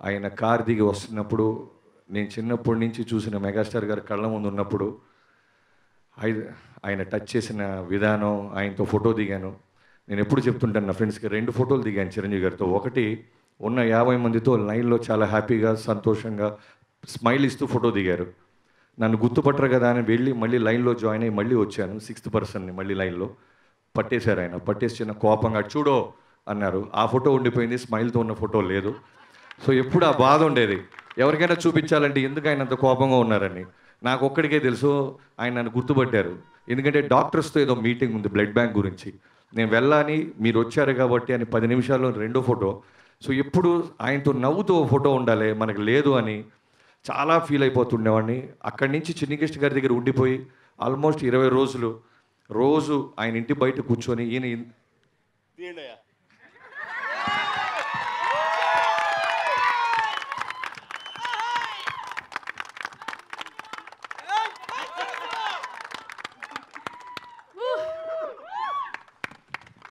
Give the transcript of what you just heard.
ఆయన కార్ దిగి వస్తున్నప్పుడు నేను చిన్నప్పటి నుంచి చూసిన మెగాస్టార్ గారు కళ్ళ ముందు ఉన్నప్పుడు ఆయ- ఆయన టచ్ చేసిన విధానం ఆయనతో ఫోటో దిగాను నేను ఎప్పుడు చెప్తుంటాను నా ఫ్రెండ్స్కి రెండు ఫోటోలు దిగాను చిరంజీవి గారితో ఒకటి ఉన్న యాభై మందితో లైన్లో చాలా హ్యాపీగా సంతోషంగా స్మైల్ ఇస్తూ ఫోటో దిగారు నన్ను గుర్తుపట్టరు కదా అని వెళ్ళి మళ్ళీ లైన్లో జాయిన్ అయ్యి మళ్ళీ వచ్చాను సిక్స్త్ పర్సన్ని మళ్ళీ లైన్లో పట్టేశారు ఆయన పట్టేసి చిన్న కోపంగా చూడో అన్నారు ఆ ఫోటో ఉండిపోయింది స్మైల్తో ఉన్న ఫోటో లేదు సో ఎప్పుడు ఆ బాధ ఉండేది ఎవరికైనా చూపించాలంటే ఎందుకు ఆయన అంత కోపంగా ఉన్నారని నాకు ఒక్కడికే తెలుసు ఆయన నన్ను గుర్తుపట్టారు ఎందుకంటే డాక్టర్స్తో ఏదో మీటింగ్ ఉంది బ్లడ్ బ్యాంక్ గురించి నేను వెళ్ళాని మీరు వచ్చారు కాబట్టి అని పది నిమిషాల్లో రెండో ఫోటో సో ఎప్పుడు ఆయనతో నవ్వుతూ ఓ ఫోటో ఉండాలి మనకు లేదు అని చాలా ఫీల్ అయిపోతుండేవాడిని అక్కడి నుంచి చిన్నికృష్ణ గారి దగ్గర ఉండిపోయి ఆల్మోస్ట్ ఇరవై రోజులు రోజు ఆయన ఇంటి బయట కూర్చొని ఈయన ఇన్- తీయండి అయ్యా